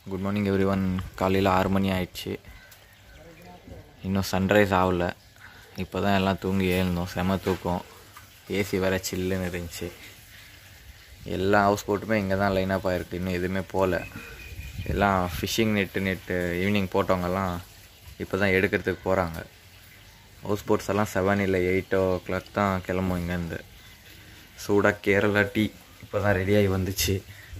Good morning every one காலையில் ஆறு மணி ஆயிடுச்சு இன்னும் சன்ரைஸ் ஆகல இப்போ தான் எல்லாம் தூங்கி எழுந்தோம் செம தூக்கம் ஏசி வேற சில்லுன்னு இருந்துச்சு எல்லா ஹவுஸ் போட்டுமே இங்கே தான் லைனப் ஆகிருக்கு இன்னும் எதுவுமே போகல எல்லாம் ஃபிஷ்ஷிங் நெட்டு நெட்டு ஈவினிங் போட்டவங்கெல்லாம் இப்போ தான் எடுக்கிறதுக்கு போகிறாங்க ஹவுஸ் போட்ஸ் எல்லாம் செவன் இல்லை எயிட் ஓ கிளாக் தான் கிளம்பும் இங்கேருந்து சூடாக கேரளா டீ இப்போ தான் ரெடியாகி வந்துச்சு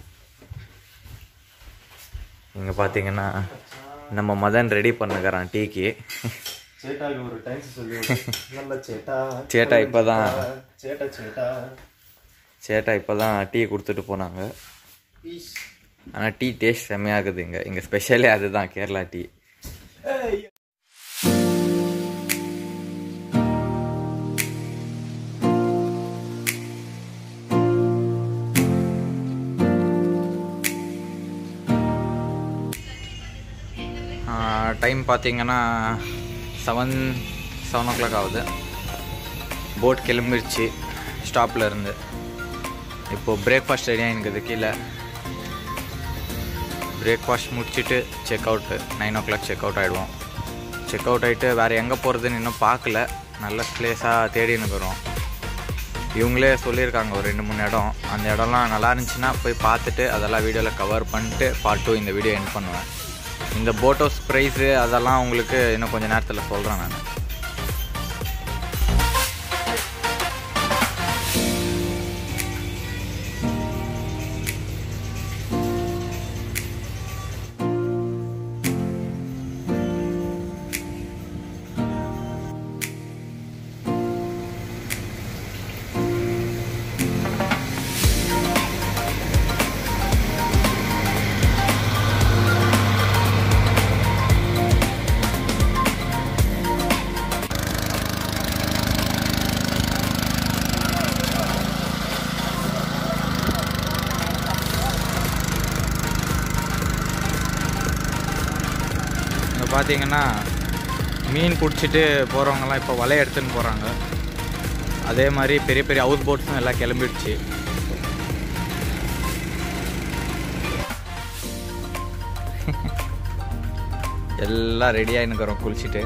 இங்கே பார்த்தீங்கன்னா நம்ம மதன் ரெடி பண்ணுக்கிறான் டீக்கு சேட்டாக்கு ஒரு டைம்ஸ் சொல்லி விடு. நல்ல சேட்டா சேட்டா இப்பதான். சேட்டா சேட்டா சேட்டா இப்போ தான் டீ கொடுத்துட்டு போனாங்க பீஸ் ஆனால் டீ டேஸ்ட் செம்மையாகுது இங்கே இங்கே ஸ்பெஷலே அதுதான் கேரளா டீ டைம் பார்த்தீங்கன்னா செவன் செவன் ஓ கிளாக் ஆகுது போட் கிளம்பிருச்சு ஸ்டாப்பில் இருந்து இப்போது பிரேக்ஃபாஸ்ட் ரெடியாக இருக்குது கீழே பிரேக்ஃபாஸ்ட் முடிச்சுட்டு check out nine o'clock check out ஆகிடுவோம் செக் அவுட் ஆகிட்டு வேறு எங்கே போகிறதுன்னு இன்னும் பார்க்கல நல்ல பிளேஸாக தேடின்னு இருக்கிறோம் இவங்களே சொல்லியிருக்காங்க ஒரு ரெண்டு மூணு இடம் அந்த இடம்லாம் நல்லா இருந்துச்சுன்னா போய் பார்த்துட்டு அதெல்லாம் வீடியோவில் கவர் பண்ணிட்டு பார்ட் டூ இந்த வீடியோ என் பண்ணுவேன் இந்த போட் ஹவுஸ் ப்ரைஸு அதெல்லாம் உங்களுக்கு இன்னும் கொஞ்சம் நேரத்தில் சொல்கிறேன் நான் இங்கே பார்த்தீங்கன்னா மீன் பிடிச்சிட்டு போகிறவங்கலாம் இப்போ வலையை எடுத்துன்னு போகிறாங்க அதே மாதிரி பெரிய பெரிய ஹவுஸ் போட்ஸும் எல்லாம் கிளம்பிடுச்சு எல்லாம் ரெடியாக இருக்கிறோம் குளிச்சுட்டு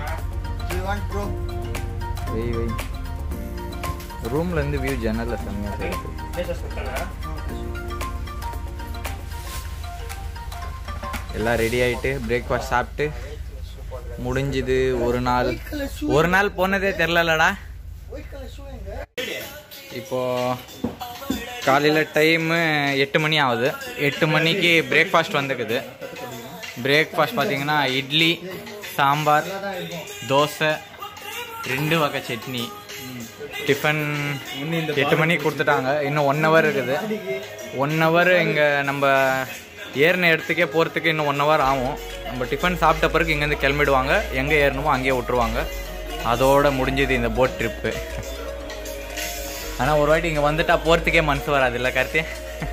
வெய் வெய் ரூம்லேருந்து வியூ ஜன்னலில் செம்மையாக தெரியுது எல்லாம் ரெடி ஆயிட்டு பிரேக்ஃபாஸ்ட் சாப்பிட்டு முடிஞ்சுது ஒரு நாள் ஒரு நாள் போனதே தெரிலலடா இப்போ காலையில் டைமு எட்டு மணி ஆகுது எட்டு மணிக்கு பிரேக்ஃபாஸ்ட் வந்துக்குது பிரேக்ஃபாஸ்ட் பார்த்தீங்கன்னா இட்லி சாம்பார் தோசை ரெண்டு வகை சட்னி டிஃபன் எட்டு மணிக்கு கொடுத்துட்டாங்க இன்னும் ஒன் ஹவர் இருக்குது ஒன் ஹவர் இங்கே நம்ம ஏறின இடத்துக்கே போகிறதுக்கு இன்னும் ஒன் ஹவர் ஆகும் நம்ம டிஃபன் சாப்பிட்ட பிறகு இங்கேருந்து கிளம்பிடுவாங்க எங்கே ஏறணுமோ அங்கேயே விட்டுருவாங்க அதோட முடிஞ்சது இந்த போட் ட்ரிப்பு ஆனால் ஒரு வாட்டி இங்கே வந்துட்டா போகிறதுக்கே மனசு வராது இல்லை கார்த்தி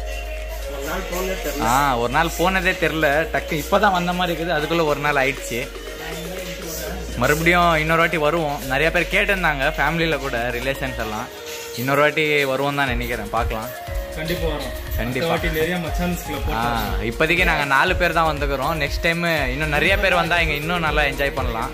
ஆ ஒரு நாள் போனதே தெரில டக்கு இப்போ தான் வந்த மாதிரி இருக்குது அதுக்குள்ளே ஒரு நாள் ஆயிடுச்சு மறுபடியும் இன்னொரு வாட்டி வருவோம் நிறைய பேர் கேட்டிருந்தாங்க ஃபேமிலியில் கூட ரிலேஷன்ஸ் எல்லாம் இன்னொரு வாட்டி வருவோம் தான் நினைக்கிறேன் பார்க்கலாம் கண்டிப்பா வரும் கண்டிப்பா வாட்டி நிறைய மச்சான்ஸ்ல ஆ இப்போதைக்கு நாங்கள் நாலு பேர் தான் வந்துக்கிறோம் நெக்ஸ்ட் டைம் இன்னும் நிறைய பேர் வந்தால் இங்கே இன்னும் நல்லா என்ஜாய் பண்ணலாம்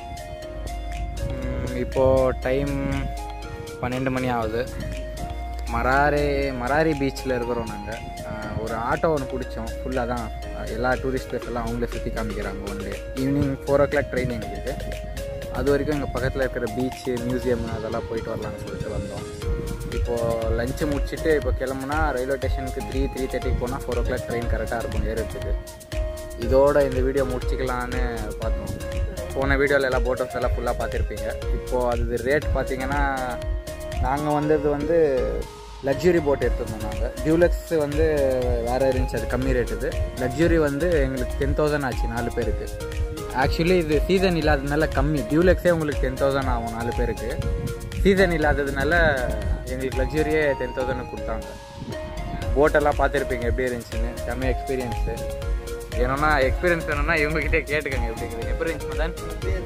இப்போது டைம் பன்னெண்டு மணி ஆகுது மராரே மராரி பீச்சில் இருக்கிறோம் நாங்கள் ஒரு ஆட்டோ ஒன்று பிடிச்சோம் ஃபுல்லாக தான் அஹ், எல்லா டூரிஸ்ட் பிளேஸ் எல்லாம் அவங்களே சுற்றி காமிக்கிறாங்க one day evening four o'clock train எங்களுக்கு அது வரைக்கும் எங்கள் பக்கத்தில் இருக்கிற பீச்சு மியூசியம் அதெல்லாம் போயிட்டு வரலாம்னு சொல்லிட்டு வந்தோம் இப்போது லஞ்சு முடிச்சுட்டு இப்போ கிளம்புனா ரயில்வே ஸ்டேஷனுக்கு த்ரீ த்ரீ தேர்ட்டிக்கு போனால் ஃபோர் ஓ கிளாக் ட்ரெயின் கரெக்டாக இருக்கும் ஏறுறதுக்கு இதோட இந்த வீடியோ முடிச்சிக்கலான்னு பார்த்தோம் போன வீடியோவில் எல்லாம் போட்டோஸ் எல்லாம் ஃபுல்லாக பார்த்துருப்பீங்க இப்போது அது ரேட் பார்த்தீங்கன்னா நாங்கள் வந்தது வந்து லக்ஸுரி போட் எடுத்துருந்தோம் நாங்கள் டியூலக்ஸ் வந்து வேறு இருந்துச்சு அது கம்மி ரேட் இது லக்ஸுரி வந்து எங்களுக்கு டென் தௌசண்ட் ஆச்சு நாலு பேருக்கு ஆக்சுவலி இது சீசன் இல்லாததுனால கம்மி டியூலக்ஸே உங்களுக்கு டென் தௌசண்ட் ஆகும் நாலு பேருக்கு சீசன் இல்லாததுனால எங்களுக்கு லக்ஸுரியே டென் தௌசண்ட் கொடுத்தாங்க போட்டெல்லாம் பார்த்துருப்பீங்க எப்படி இருந்துச்சுன்னு செம்ம எக்ஸ்பீரியன்ஸு ஏன்னா எக்ஸ்பீரியன்ஸ் வேணும்னா இவங்ககிட்டே கேட்டுக்கோங்க எப்படி இருக்குது எப்படி இருந்துச்சு மதன்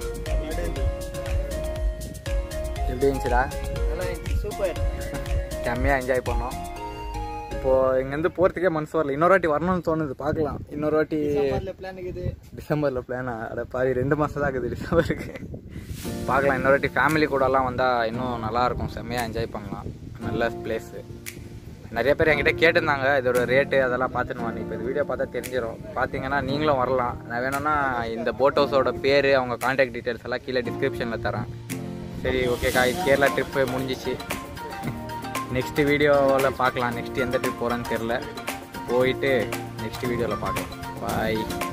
எப்படி இருந்துச்சுடா சூப்பர் செம்மையாக என்ஜாய் பண்ணோம் இப்போது இங்கேருந்து போகிறதுக்கே மனசு வரல இன்னொரு வாட்டி வரணும்னு தோணுது பார்க்கலாம் இன்னொரு வாட்டி பிளான் இருக்குது டிசம்பரில் பிளானா அட பாதி ரெண்டு மாதம் தான் இருக்குது டிசம்பருக்கு பார்க்கலாம் இன்னொரு வாட்டி ஃபேமிலி கூடலாம் வந்தால் இன்னும் நல்லாயிருக்கும் செம்மையாக என்ஜாய் பண்ணலாம் நல்ல பிளேஸு நிறைய பேர் என்கிட்ட கேட்டிருந்தாங்க இதோட ரேட்டு அதெல்லாம் பார்த்துன்னு வாங்க இப்போ இந்த வீடியோ பார்த்தா தெரிஞ்சிடும் பார்த்தீங்கன்னா நீங்களும் வரலாம் நான் வேணும்னா இந்த போட் ஹவுஸோட பேர் அவங்க காண்டாக்ட் டீட்டெயில்ஸ் எல்லாம் கீழே டிஸ்கிரிப்ஷனில் தரேன் சரி ஓகேக்கா கேரளா ட்ரிப்பு முடிஞ்சிச்சு நெக்ஸ்ட் வீடியோவில் பார்க்கலாம் நெக்ஸ்ட் எந்த ட்ரிப் போகிறேன்னு தெரில போயிட்டு நெக்ஸ்ட் வீடியோவில் பார்க்கலாம் பாய்